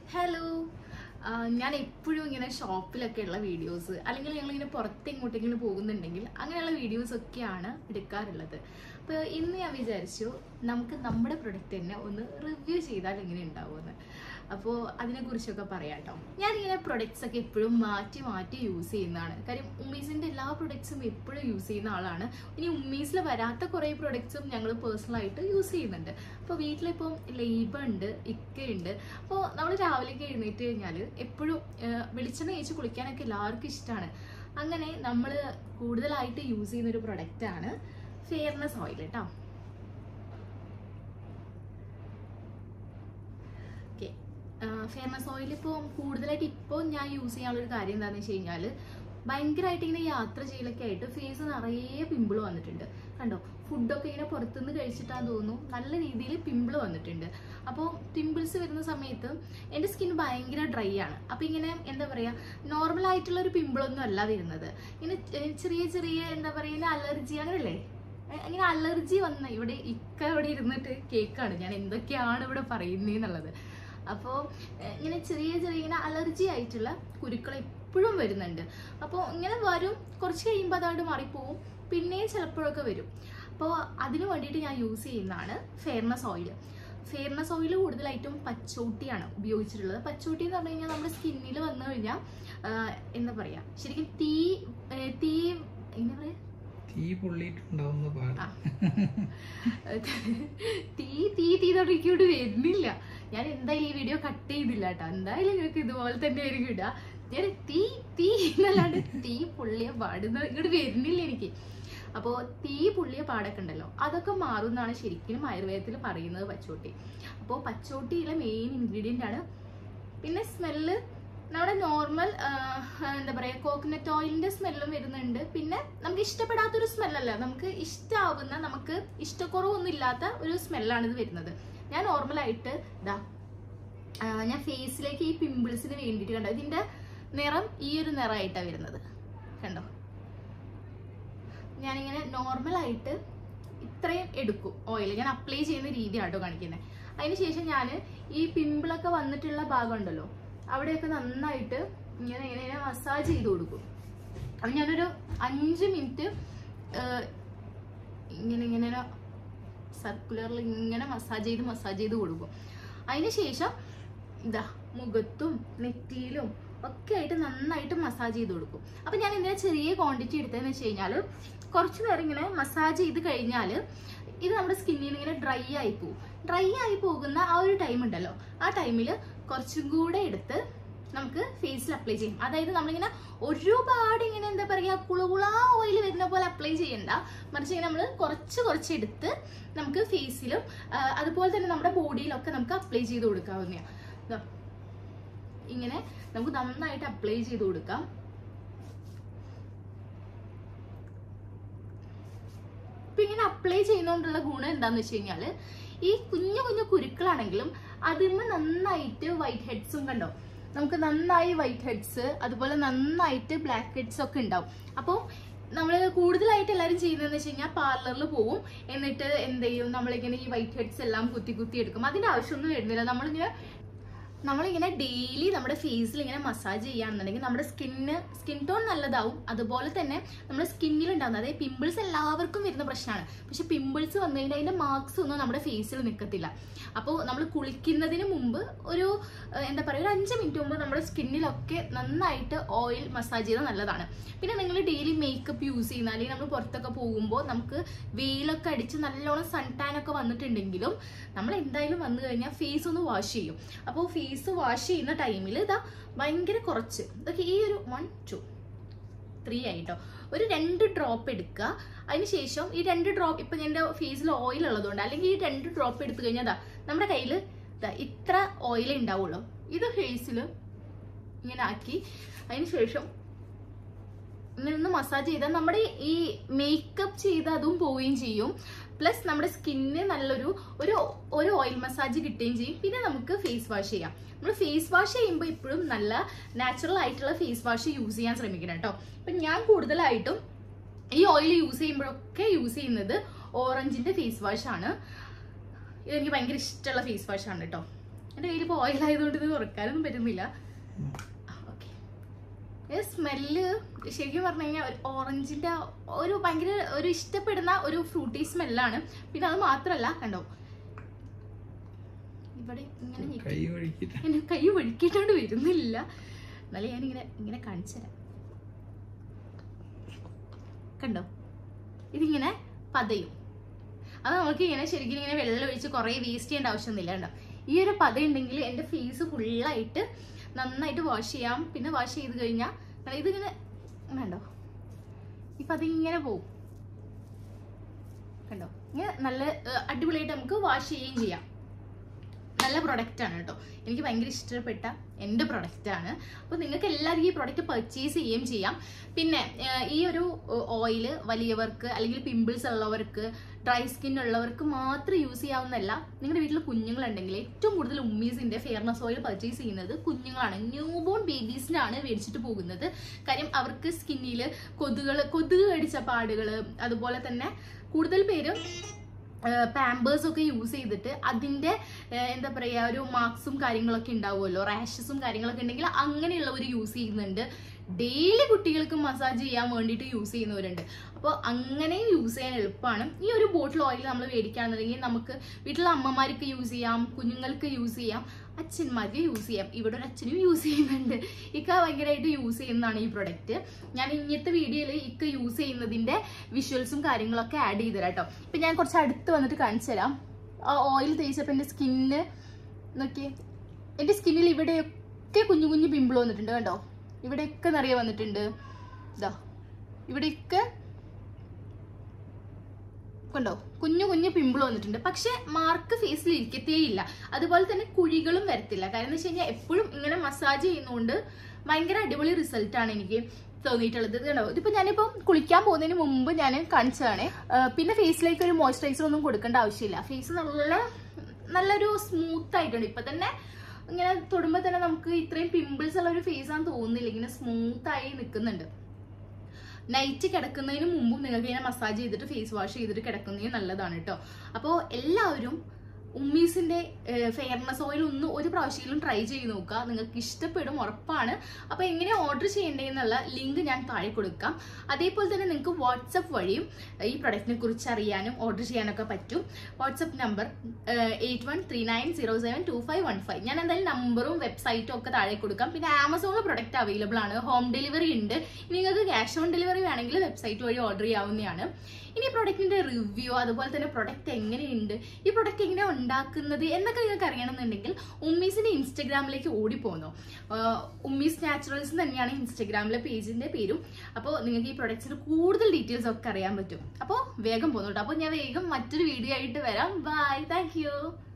Hello ഞാൻ എപ്പോഴും ഇങ്ങനെ ഷോപ്പിലൊക്കെ ഉള്ള വീഡിയോസ് അല്ലെങ്കിൽ ഞങ്ങളിങ്ങനെ പുറത്ത് എങ്ങോട്ടെങ്കിലും പോകുന്നുണ്ടെങ്കിൽ അങ്ങനെയുള്ള വീഡിയോസ് ഒക്കെയാണ് എടുക്കാറുള്ളത് അപ്പോൾ ഇന്ന് ഞാൻ വിചാരിച്ചു നമുക്ക് നമ്മുടെ പ്രൊഡക്റ്റ് തന്നെ ഒന്ന് റിവ്യൂ ചെയ്താൽ എങ്ങനെ ഉണ്ടാവുമെന്ന് അപ്പോൾ അതിനെക്കുറിച്ചൊക്കെ പറയാം കേട്ടോ ഞാനിങ്ങനെ പ്രൊഡക്ട്സ് ഒക്കെ എപ്പോഴും മാറ്റി മാറ്റി യൂസ് ചെയ്യുന്നതാണ് കാര്യം ഉമ്മീസിൻ്റെ എല്ലാ പ്രൊഡക്ട്സും എപ്പോഴും യൂസ് ചെയ്യുന്ന ആളാണ് ഇനി ഉമ്മീസിൽ വരാത്ത കുറേ പ്രൊഡക്ട്സും ഞങ്ങൾ പേഴ്സണലായിട്ട് യൂസ് ചെയ്യുന്നുണ്ട് അപ്പോൾ വീട്ടിലിപ്പം ലേബ ഉണ്ട് ഇക്ക ഉണ്ട് അപ്പോൾ നമ്മൾ രാവിലേക്ക് എഴുന്നേറ്റ് കഴിഞ്ഞാൽ എപ്പോഴും വെളിച്ചെണ്ണ തേച്ച് കുളിക്കാനൊക്കെ എല്ലാവർക്കും ഇഷ്ടമാണ് അങ്ങനെ നമ്മൾ കൂടുതലായിട്ട് യൂസ് ചെയ്യുന്ന ഒരു പ്രൊഡക്റ്റാണ് ഫെയർനെസ് ഓയിൽ കേട്ടോ ഓക്കെ ഫെയർനെസ് ഓയിൽ ഇപ്പോൾ കൂടുതലായിട്ട് ഇപ്പോൾ ഞാൻ യൂസ് ചെയ്യാനുള്ള ഒരു കാര്യം എന്താണെന്ന് വെച്ച് കഴിഞ്ഞാൽ ഭയങ്കരമായിട്ട് ഇങ്ങനെ യാത്ര ചെയ്യലൊക്കെ ആയിട്ട് ഫേസ് നിറയെ പിമ്പിൾ വന്നിട്ടുണ്ട് കണ്ടോ ഫുഡൊക്കെ ഇങ്ങനെ പുറത്തുനിന്ന് കഴിച്ചിട്ടാന്ന് തോന്നുന്നു നല്ല രീതിയിൽ പിമ്പിൾ വന്നിട്ടുണ്ട് അപ്പോൾ പിമ്പിൾസ് വരുന്ന സമയത്ത് എൻ്റെ സ്കിൻ ഭയങ്കര ഡ്രൈ ആണ് അപ്പോൾ ഇങ്ങനെ എന്താ പറയുക നോർമൽ ആയിട്ടുള്ള ഒരു പിമ്പിളൊന്നും അല്ല വരുന്നത് ഇങ്ങനെ ചെറിയ ചെറിയ എന്താ പറയുക അലർജി അങ്ങനെയല്ലേ ഇങ്ങനെ അലർജി വന്ന ഇവിടെ ഇക്ക ഇവിടെ ഇരുന്നിട്ട് കേക്കാണ് ഞാൻ എന്തൊക്കെയാണ് ഇവിടെ പറയുന്നതെന്നുള്ളത് അപ്പോൾ ഇങ്ങനെ ചെറിയ ചെറിയ ഇങ്ങനെ അലർജി ആയിട്ടുള്ള കുരുക്കൾ എപ്പോഴും വരുന്നുണ്ട് അപ്പോൾ ഇങ്ങനെ വരും കുറച്ച് കഴിയുമ്പോൾ അതായിട്ട് മാറിപ്പോവും പിന്നെയും ചിലപ്പോഴൊക്കെ വരും അപ്പോൾ അതിന് വേണ്ടിയിട്ട് ഞാൻ യൂസ് ചെയ്യുന്നതാണ് ഫെയർനെസ് ഓയിൽ ഫെയർനെസ് ഓയിൽ കൂടുതലായിട്ടും പച്ചോട്ടിയാണ് ഉപയോഗിച്ചിട്ടുള്ളത് പച്ചോട്ടി എന്ന് പറഞ്ഞു കഴിഞ്ഞാൽ നമ്മുടെ സ്കിന്നിൽ വന്നു കഴിഞ്ഞാൽ എന്താ പറയുക ശരിക്കും തീ തീ എങ്ങനെ പറയാ തീ പൊള്ളിയിട്ടുണ്ടാവുന്ന പാട് ആ. തീ തീ തീ തുടങ്ങിയോട് വരുന്നില്ല ഞാൻ എന്തായാലും ഈ വീഡിയോ കട്ട് ചെയ്തില്ല കേട്ടോ എന്തായാലും നിങ്ങൾക്ക് ഇതുപോലെ തന്നെ ആയിരിക്കും ഇടുക ഞാൻ തീ തീ എന്നല്ലാണ്ട് തീ പൊള്ളിയ പാടുന്ന ഇങ്ങോട്ട് വരുന്നില്ല എനിക്ക് അപ്പോൾ തീ പൊള്ളിയ പാടൊക്കെ ഉണ്ടല്ലോ അതൊക്കെ മാറും എന്നാണ് ശരിക്കും ആയുർവേദത്തിൽ പറയുന്നത് പച്ചോട്ടി അപ്പോൾ പച്ചോട്ടിയിലെ മെയിൻ ഇൻഗ്രീഡിയൻ്റ് ആണ് പിന്നെ സ്മെല്ല് നമ്മുടെ നോർമൽ എന്താ പറയുക കോക്കനട്ട് ഓയിലിന്റെ സ്മെല്ലും വരുന്നുണ്ട് പിന്നെ നമുക്ക് ഇഷ്ടപ്പെടാത്തൊരു സ്മെല്ലല്ല നമുക്ക് ഇഷ്ടമാവുന്ന നമുക്ക് ഇഷ്ടക്കുറവൊന്നും ഇല്ലാത്ത ഒരു സ്മെല്ലാണ് ഇത് വരുന്നത് ഞാൻ നോർമലായിട്ട് ഇതാ ആ, ഞാൻ ഫേസിലേക്ക് ഈ പിമ്പിൾസിന് വേണ്ടിയിട്ട് കണ്ടോ ഇതിന്റെ നിറം ഈ ഒരു നിറമായിട്ടാണ് വരുന്നത് കണ്ടോ ഞാനിങ്ങനെ നോർമലായിട്ട് ഇത്രയും എടുക്കും ഓയിൽ ഞാൻ അപ്ലൈ ചെയ്യുന്ന രീതിയാണ് കേട്ടോ കാണിക്കുന്നത് അതിനുശേഷം ഞാൻ ഈ പിമ്പിളൊക്കെ വന്നിട്ടുള്ള ഭാഗം ഉണ്ടല്ലോ അവിടെയൊക്കെ നന്നായിട്ട് ഇങ്ങനെ ഇങ്ങനെ ഇങ്ങനെ മസാജ് ചെയ്ത് കൊടുക്കും അപ്പം ഞാനൊരു അഞ്ച് മിനിറ്റ് ഇങ്ങനെ ഇങ്ങനെ സർക്കുലറിൽ ഇങ്ങനെ മസാജ് ചെയ്ത് മസാജ് ചെയ്ത് കൊടുക്കും അതിനുശേഷം ഇതാ മുഖത്തും നെറ്റിയിലും ഒക്കെ ആയിട്ട് നന്നായിട്ട് മസാജ് ചെയ്ത് കൊടുക്കും അപ്പം ഞാൻ എന്തിനാ ചെറിയ ക്വാണ്ടിറ്റി എടുത്തതെന്ന് വെച്ച് കഴിഞ്ഞാൽ കുറച്ച് നേരം ഇങ്ങനെ മസാജ് ചെയ്ത് കഴിഞ്ഞാൽ ഇത് നമ്മുടെ സ്കിന്നിൽ നിന്ന് ഇങ്ങനെ ഡ്രൈ ആയി പോകും ഡ്രൈ ആയി പോകുന്ന ആ ഒരു ടൈം ഉണ്ടല്ലോ ആ ടൈമിൽ കുറച്ചും കൂടെ എടുത്ത് നമുക്ക് ഫേസിൽ അപ്ലൈ ചെയ്യും അതായത് നമ്മളിങ്ങനെ ഒരുപാട് ഇങ്ങനെ എന്താ പറയുക കുളുകുളാ ഓയിൽ വരുന്ന പോലെ അപ്ലൈ ചെയ്യണ്ട മറിച്ച് ഇങ്ങനെ നമ്മൾ കുറച്ച് കുറച്ച് എടുത്ത് നമുക്ക് ഫേസിലും ആ, അതുപോലെ തന്നെ നമ്മുടെ ബോഡിയിലൊക്കെ നമുക്ക് അപ്ലൈ ചെയ്ത് കൊടുക്കാവുന്നതാണ് ദാ. ഇങ്ങനെ നമുക്ക് നന്നായിട്ട് അപ്ലൈ ചെയ്ത് കൊടുക്കാം ഇപ്പൊ ഇങ്ങനെ അപ്ലൈ ചെയ്യുന്നതുകൊണ്ടുള്ള ഗുണം എന്താന്ന് വെച്ച് കഴിഞ്ഞാല് ഈ കുഞ്ഞു കുഞ്ഞു കുരുക്കളാണെങ്കിലും അതിന് നന്നായിട്ട് വൈറ്റ് ഹെഡ്സും കണ്ടോ നമുക്ക് നന്നായി വൈറ്റ് ഹെഡ്സ് അതുപോലെ നന്നായിട്ട് ബ്ലാക്ക് ഹെഡ്സ് ഒക്കെ ഉണ്ടാവും അപ്പോൾ നമ്മൾ കൂടുതലായിട്ട് എല്ലാവരും ചെയ്യുന്നതെന്ന് വെച്ച് കഴിഞ്ഞാൽ പാർലറിൽ പോവും എന്നിട്ട് എന്ത് ചെയ്യും നമ്മളിങ്ങനെ ഈ വൈറ്റ് ഹെഡ്സ് എല്ലാം കുത്തി കുത്തി എടുക്കും അതിന്റെ ആവശ്യമൊന്നും വരുന്നില്ല നമ്മളിങ്ങനെ നമ്മളിങ്ങനെ ഡെയിലി നമ്മുടെ ഫേസിൽ ഇങ്ങനെ മസാജ് ചെയ്യുകയാണെന്നുണ്ടെങ്കിൽ നമ്മുടെ സ്കിന്ന് സ്കിൻ ടോൺ നല്ലതാവും അതുപോലെ തന്നെ നമ്മുടെ സ്കിന്നിൽ ഉണ്ടാകുന്ന അതായത് പിമ്പിൾസ് എല്ലാവർക്കും വരുന്ന പ്രശ്നമാണ് പക്ഷെ പിമ്പിൾസ് വന്നു കഴിഞ്ഞാൽ അതിന്റെ മാർക്സ് ഒന്നും നമ്മുടെ ഫേസിൽ നിൽക്കത്തില്ല അപ്പോൾ നമ്മൾ കുളിക്കുന്നതിന് മുമ്പ് ഒരു ഏഹ്, എന്താ പറയുക ഒരു അഞ്ച് മിനിറ്റ് മുമ്പ് നമ്മുടെ സ്കിന്നിലൊക്കെ നന്നായിട്ട് ഓയിൽ മസാജ് ചെയ്താൽ നല്ലതാണ് പിന്നെ നിങ്ങൾ ഡെയിലി മേക്കപ്പ് യൂസ് ചെയ്യുന്ന അല്ലെങ്കിൽ നമ്മൾ പുറത്തൊക്കെ പോകുമ്പോൾ നമുക്ക് വെയിലൊക്കെ അടിച്ച് നല്ലോണം സൺ ടാൻ ഒക്കെ വന്നിട്ടുണ്ടെങ്കിലും നമ്മൾ എന്തായാലും വന്നു കഴിഞ്ഞാൽ ഫേസ് ഒന്ന് വാഷ് ചെയ്യും അപ്പോൾ ഫേസ് വാഷ് ചെയ്യുന്ന ടൈമിൽ ഇതാ ഭയങ്കര കുറച്ച് ഇതൊക്കെ ഈ ഒരു വൺ ടു ത്രീ ആയിട്ടോ ഒരു രണ്ട് ഡ്രോപ്പ് എടുക്കുക അതിനുശേഷം ഈ രണ്ട് ഡ്രോപ്പ് ഇപ്പം എൻ്റെ ഫേസിൽ ഓയിൽ ഉള്ളതുകൊണ്ട് അല്ലെങ്കിൽ ഈ രണ്ട് ഡ്രോപ്പ് എടുത്തു കഴിഞ്ഞാൽ ദാ നമ്മുടെ കയ്യിൽ ഇത്ര ഓയിൽ ഉണ്ടാവുള്ളൂ ഇത് ഫേസിൽ ഇങ്ങനെ ആക്കി അതിനുശേഷം ഇങ്ങനെ ഒന്ന് മസാജ് ചെയ്താൽ നമ്മുടെ ഈ മേക്കപ്പ് ചെയ്ത് അതും പോവുകയും ചെയ്യും പ്ലസ് നമ്മുടെ സ്കിന്നിന് നല്ലൊരു ഒരു ഒരു ഓയിൽ മസാജ് കിട്ടുകയും ചെയ്യും പിന്നെ നമുക്ക് ഫേസ് വാഷ് ചെയ്യാം നമ്മൾ ഫേസ് വാഷ് ചെയ്യുമ്പോൾ ഇപ്പോഴും നല്ല നാച്ചുറൽ ആയിട്ടുള്ള ഫേസ് വാഷ് യൂസ് ചെയ്യാൻ ശ്രമിക്കണം കേട്ടോ ഇപ്പം ഞാൻ കൂടുതലായിട്ടും ഈ ഓയിൽ യൂസ് ചെയ്യുമ്പോഴൊക്കെ യൂസ് ചെയ്യുന്നത് ഓറഞ്ചിന്റെ ഫേസ് വാഷ് ആണ് ഇതെനിക്ക് ഭയങ്കര ഇഷ്ടമുള്ള ഫേസ് വാഷ് ആണ് കേട്ടോ എൻ്റെ കയ്യിൽ ഇപ്പോൾ ഓയിൽ ആയതുകൊണ്ട് ഇത് തുറക്കാനൊന്നും പറ്റുന്നില്ല ഓക്കെ സ്മെല്ല് ശരിക്കും പറഞ്ഞു കഴിഞ്ഞാൽ ഒരു ഓറഞ്ചിന്റെ ഒരു ഭയങ്കര ഒരു ഇഷ്ടപ്പെടുന്ന ഒരു ഫ്രൂട്ടി സ്മെല്ലാണ് പിന്നെ അത് മാത്രമല്ല കണ്ടോ ഇവിടെ ഇങ്ങനെ ഞെക്കി കൈ ഒഴുക്കിട്ട് എന്നെ കൈ ഒഴുക്കിയിട്ടോണ്ട് വരുന്നില്ല എന്നാലും ഞാൻ ഇങ്ങനെ ഇങ്ങനെ കാണിച്ചു തരാം കണ്ടോ ഇതിങ്ങനെ പതയും അത് നമുക്ക് ഇങ്ങനെ ശരിക്കും ഇങ്ങനെ വെള്ളം ഒഴിച്ച് കുറേ വേസ്റ്റ് ചെയ്യേണ്ട ആവശ്യമൊന്നുമില്ല കണ്ടോ ഈ ഒരു പത ഉണ്ടെങ്കിൽ എൻ്റെ ഫേസ് ഫുള്ളായിട്ട് നന്നായിട്ട് വാഷ് ചെയ്യാം പിന്നെ വാഷ് ചെയ്ത് കഴിഞ്ഞാൽ ഇതിങ്ങനെ വേണ്ടോ ഈ പത ഇങ്ങനെ പോവും കണ്ടോ ഇങ്ങനെ നല്ല ഏർ, അടിപൊളിയായിട്ട് നമുക്ക് വാഷ് ചെയ്യുകയും ചെയ്യാം നല്ല പ്രൊഡക്റ്റ് ആണ് കേട്ടോ എനിക്ക് ഭയങ്കര ഇഷ്ടപ്പെട്ട എൻ്റെ പ്രൊഡക്റ്റ് ആണ് അപ്പോൾ നിങ്ങൾക്ക് എല്ലാവർക്കും ഈ പ്രൊഡക്റ്റ് പർച്ചേസ് ചെയ്യുകയും ചെയ്യാം പിന്നെ ഏർ, ഈ ഒരു ഓയിൽ വലിയവർക്ക് അല്ലെങ്കിൽ പിമ്പിൾസ് ഉള്ളവർക്ക് ഡ്രൈ സ്കിൻ ഉള്ളവർക്ക് മാത്രം യൂസ് ചെയ്യാവുന്നതല്ല നിങ്ങളുടെ വീട്ടിൽ കുഞ്ഞുങ്ങളുണ്ടെങ്കിൽ ഏറ്റവും കൂടുതൽ ഉമ്മീസിന്റെ ഫെയർനെസ് ഓയിൽ പർച്ചേസ് ചെയ്യുന്നത് കുഞ്ഞുങ്ങളാണ് ന്യൂ ബോൺ ബേബീസിനാണ് മേടിച്ചിട്ട് പോകുന്നത് കാര്യം അവർക്ക് സ്കിന്നിൽ കൊതുകൾ കൊതുക് കടിച്ച പാടുകൾ അതുപോലെ തന്നെ കൂടുതൽ പേര് പാമ്പേഴ്സ് ഒക്കെ യൂസ് ചെയ്തിട്ട് അതിന്റെ ഏഹ്, എന്താ പറയുക ഒരു മാർക്സും കാര്യങ്ങളൊക്കെ ഉണ്ടാവുമല്ലോ റാഷസും കാര്യങ്ങളൊക്കെ ഉണ്ടെങ്കിൽ അങ്ങനെയുള്ളവർ യൂസ് ചെയ്യുന്നുണ്ട് ഡെയിലി കുട്ടികൾക്ക് മസാജ് ചെയ്യാൻ വേണ്ടിയിട്ട് യൂസ് ചെയ്യുന്നവരുണ്ട് അപ്പോൾ അങ്ങനെയും യൂസ് ചെയ്യാൻ എളുപ്പമാണ് ഈ ഒരു ബോട്ടിൽ ഓയിൽ നമ്മൾ മേടിക്കുകയാണെന്നുണ്ടെങ്കിൽ നമുക്ക് വീട്ടിലെ അമ്മമാർക്ക് യൂസ് ചെയ്യാം കുഞ്ഞുങ്ങൾക്ക് യൂസ് ചെയ്യാം അച്ഛന്മാർക്ക് യൂസ് ചെയ്യാം ഇവിടെ ഒരു അച്ഛനും യൂസ് ചെയ്യുന്നുണ്ട് ഇക്ക ഭയങ്കരമായിട്ട് യൂസ് ചെയ്യുന്നതാണ് ഈ പ്രൊഡക്റ്റ് ഞാൻ ഇങ്ങനത്തെ വീഡിയോയിൽ ഇക്ക യൂസ് ചെയ്യുന്നതിന്റെ വിഷ്വൽസും കാര്യങ്ങളൊക്കെ ആഡ് ചെയ്ത് തരാം കേട്ടോ ഇപ്പൊ ഞാൻ കുറച്ച് അടുത്ത് വന്നിട്ട് കാണിച്ചു തരാം ആ ഓയിൽ തേച്ചപ്പോൾ എൻ്റെ സ്കിന്നിന് നോക്കിയേ എൻ്റെ സ്കിന്നിൽ ഇവിടെയൊക്കെ കുഞ്ഞു കുഞ്ഞു പിമ്പിൾ വന്നിട്ടുണ്ട് കണ്ടോ ഇവിടെയൊക്കെ നിറയെ വന്നിട്ടുണ്ട് ഇതാ ഇവിടെയൊക്കെ കണ്ടോ കുഞ്ഞു കുഞ്ഞു പിമ്പിൾ വന്നിട്ടുണ്ട് പക്ഷെ മാർക്ക് ഫേസിൽ ഇരിക്കത്തേ ഇല്ല അതുപോലെ തന്നെ കുഴികളും വരത്തില്ല കാരണം എന്ന് വെച്ച് കഴിഞ്ഞാൽ എപ്പോഴും ഇങ്ങനെ മസാജ് ചെയ്യുന്നതുകൊണ്ട് ഭയങ്കര അടിപൊളി റിസൾട്ട് ആണ് എനിക്ക് തോന്നിയിട്ടുള്ളത് ഇത് കണ്ടോ ഇതിപ്പോ ഞാനിപ്പോ കുളിക്കാൻ പോകുന്നതിന് മുമ്പ് ഞാൻ കാണിച്ചതാണ് ആ, പിന്നെ ഫേസിലേക്ക് ഒരു മോയ്സ്ചറൈസർ ഒന്നും കൊടുക്കേണ്ട ആവശ്യമില്ല ഫേസ് നല്ല നല്ലൊരു സ്മൂത്ത് ആയിട്ടുണ്ട് ഇപ്പൊ തന്നെ ഇങ്ങനെ തൊടുമ്പോ തന്നെ നമുക്ക് ഇത്രയും പിമ്പിൾസ് ഉള്ള ഒരു ഫേസ് ആണെന്ന് തോന്നുന്നില്ല ഇങ്ങനെ സ്മൂത്ത് ആയി നിൽക്കുന്നുണ്ട് നൈറ്റ് കിടക്കുന്നതിന് മുമ്പും നിങ്ങൾക്ക് ഇങ്ങനെ മസാജ് ചെയ്തിട്ട് ഫേസ് വാഷ് ചെയ്തിട്ട് കിടക്കുന്നതിന് നല്ലതാണ് കേട്ടോ അപ്പോൾ എല്ലാവരും ഉമ്മീസിന്റെ ഫെയർനെസ് ഓയിൽ ഒന്ന് ഒരു പ്രാവശ്യമെങ്കിലും ട്രൈ ചെയ്ത് നോക്കുക നിങ്ങൾക്ക് ഇഷ്ടപ്പെടും ഉറപ്പാണ് അപ്പോൾ എങ്ങനെ ഓർഡർ ചെയ്യേണ്ടതെന്നുള്ള ലിങ്ക് ഞാൻ താഴെ കൊടുക്കാം അതേപോലെ തന്നെ നിങ്ങൾക്ക് വാട്സപ്പ് വഴിയും ഈ പ്രൊഡക്റ്റിനെ കുറിച്ച് അറിയാനും ഓർഡർ ചെയ്യാനൊക്കെ പറ്റും WhatsApp number eight one three nine zero seven two five one five ഞാൻ എന്തായാലും നമ്പറും വെബ്സൈറ്റും ഒക്കെ താഴെ കൊടുക്കാം പിന്നെ ആമസോണിൽ പ്രൊഡക്റ്റ് അവൈലബിൾ ആണ് ഹോം ഡെലിവറി ഉണ്ട് ഇനി നിങ്ങൾക്ക് ക്യാഷ് ഓൺ ഡെലിവറി വേണമെങ്കിൽ വെബ്സൈറ്റ് വഴി ഓർഡർ ചെയ്യാവുന്നതാണ് ഇനി പ്രൊഡക്റ്റിന്റെ റിവ്യൂ അതുപോലെ തന്നെ പ്രൊഡക്റ്റ് എങ്ങനെയുണ്ട് ഈ പ്രൊഡക്റ്റ് എങ്ങനെയാണ് ഉണ്ടാക്കുന്നത് എന്നൊക്കെ നിങ്ങൾക്ക് അറിയണമെന്നുണ്ടെങ്കിൽ ഉമ്മീസിന്റെ ഇൻസ്റ്റഗ്രാമിലേക്ക് ഓടിപ്പോകുന്നു ഉമ്മീസ് നാച്ചുറൽസ് തന്നെയാണ് ഇൻസ്റ്റഗ്രാമിലെ പേജിന്റെ പേരും അപ്പോൾ നിങ്ങൾക്ക് ഈ പ്രൊഡക്ട്സിന്റെ കൂടുതൽ ഡീറ്റെയിൽസ് ഒക്കെ അറിയാൻ പറ്റും അപ്പോൾ വേഗം പോകുന്നു കേട്ടോ അപ്പോൾ ഞാൻ വേഗം മറ്റൊരു വീഡിയോ ആയിട്ട് വരാം ബൈ താങ്ക്